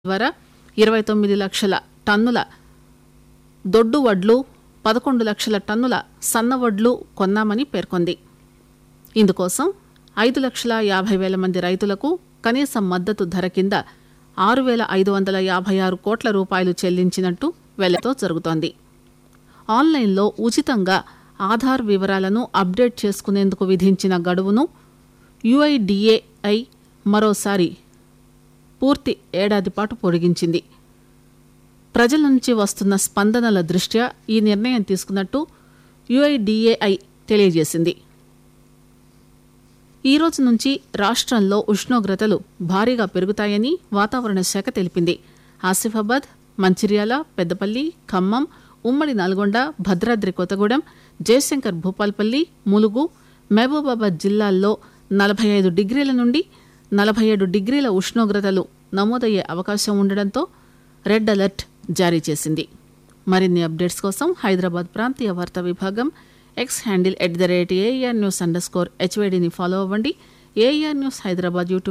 ద్వారా ఇరవై తొమ్మిది లక్షల టన్నుల దొడ్డు వడ్లు పదకొండు లక్షల టన్నుల సన్న వడ్లు కొన్నామని పేర్కొంది ఇందుకోసం ఐదు లక్షల యాభై వేల మంది రైతులకు కనీస మద్దతు ధర కింద ఆరు వేల ఐదు వందల యాభై ఆరు కోట్ల రూపాయలు చెల్లించినట్టు వెల్లతో జరుగుతోంది ఆన్లైన్లో ఉచితంగా ఆధార్ వివరాలను అప్డేట్ చేసుకునేందుకు విధించిన గడువును యుఐడిఏఐ మరోసారి పూర్తి ఏడాది పాటు పొడిగించింది ప్రజల నుంచి వస్తున్న స్పందనల దృష్ట్యా ఈ నిర్ణయం తీసుకున్నట్టు యుఐడిఏఐ తెలియజేసింది ఈ రోజు నుంచి రాష్ట్రంలో ఉష్ణోగ్రతలు భారీగా పెరుగుతాయని వాతావరణ శాఖ తెలిపింది ఆసిఫాబాద్ మంచిర్యాల పెద్దపల్లి ఖమ్మం ఉమ్మడి నల్గొండ భద్రాద్రి కొత్తగూడెం జయశంకర్ భూపాల్పల్లి ములుగు మహబూబాబాద్ జిల్లాల్లో నలభై ఐదు డిగ్రీల నుండి నలభై ఏడు డిగ్రీల ఉష్ణోగ్రతలు నమోదయ్యే అవకాశం ఉండడంతో రెడ్ అలర్ట్ జారీ చేసింది మరిన్ని అప్డేట్స్ కోసం హైదరాబాద్ ప్రాంతీయ వార్తా విభాగం X handle at the rate air news underscore హెచ్వైడిని ఫాలో అవ్వండి ఏఆర్ న్యూస్ హైదరాబాద్ యూట్యూబ్